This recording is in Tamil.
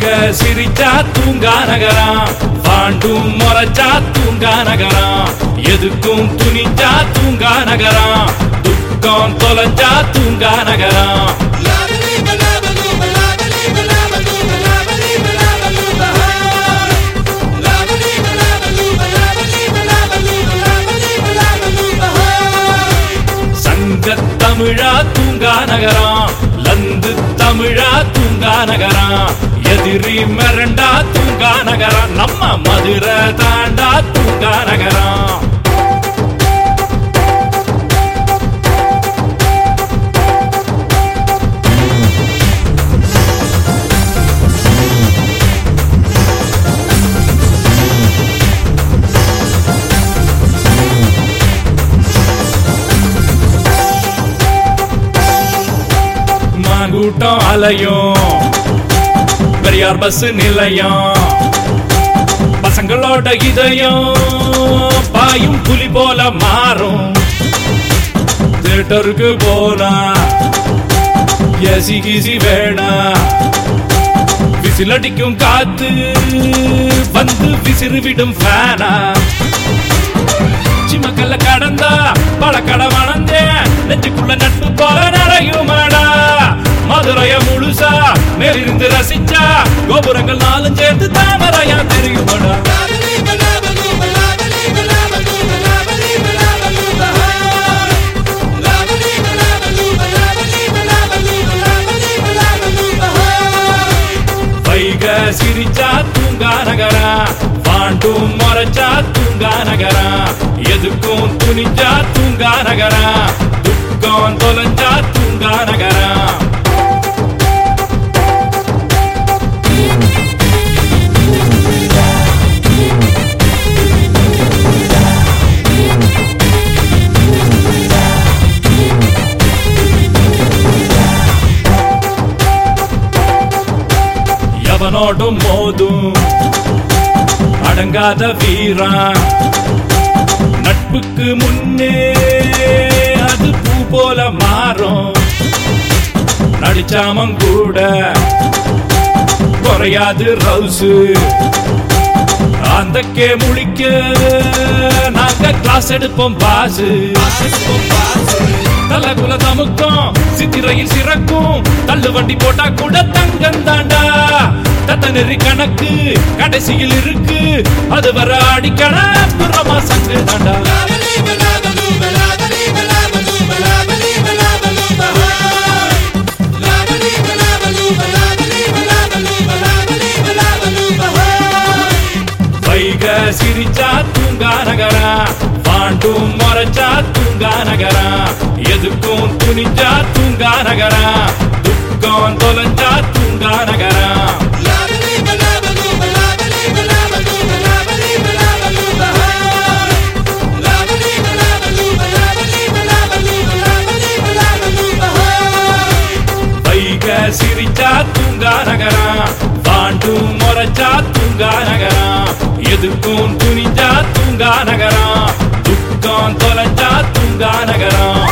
வைக சிரிச்சா தூங்கா நகரம் பாண்டும் முறைச்சா தூங்கா நகரம் எதுக்கும் துணிஞ்சா தூங்கா நகரம் துக்கம் தொலைஞ்சா தூங்கா நகரம் சங்க தமிழா தூங்கா நகரம் லந்து தமிழா தூங்கா நகரம் எதிரி மிரண்டா தூங்கா நகரம் நம்ம மதுரை தாண்டா தூங்கா நகரம் மாங்கூட்டம் அலையும் பெரியார் பஸ் நிலையம் பசங்களோட இதயம் பாயும் புலி போல மாறும் தியேட்டருக்கு போனா ஏசி கீசி வேணா விசில் அடிக்கும் காத்து வந்து விசிறு விடும் ஃபேனா சிமக்கல்ல கடந்தா பழக்கடை வளர்ந்தேன் நெஞ்சுக்குள்ள நட்பு போல நிறையுமாடா மதுரைய முழுசா மேலிருந்து ரசிச்சா கோபுரங்கள் நாளும் சேர்த்து தாமரையா தெரியுமாடா வைக சிரிச்சா தூங்கா நகரா பாண்டும் முறைச்சா தூங்கா நகரா எதுக்கும் துணிஞ்சா தூங்கா நகரா துக்கம் தொலைஞ்சா தூங்கா நகரா எவனோடும் மோதும் அடங்காத வீரா நட்புக்கு முன்னே அது பூ போல மாறும் நடிச்சாமம் கூட குறையாது ரவுசு அந்தக்கே முழிக்க நாங்க கிளாஸ் எடுப்போம் பாசு தலகுல தமுக்கும் சித்திரையில் சிறக்கும் தள்ளு வண்டி போட்டா கூட தங்கம் தாண்டா தத்த நெறி கணக்கு கடைசியில் இருக்கு அது வர அடிக்கட புறமா சங்கு தாண்டா வைக சிரிச்சா தூங்கா நகரா பாண்டும் முறைச்சா தூங்கா நகரா எதுக்கும் துணிஞ்சா தூங்கா நகரா துக்கம் தொலைஞ்சா தூங்கா நகரா வைக சிரிச்சா தூங்கா நகரா பாண்டும் முறைச்சா தூங்கா நகரா எதுக்கும் துணிஞ்சா தூங்கா நகரா துக்கம் தொலைஞ்சா தூங்கா நகரா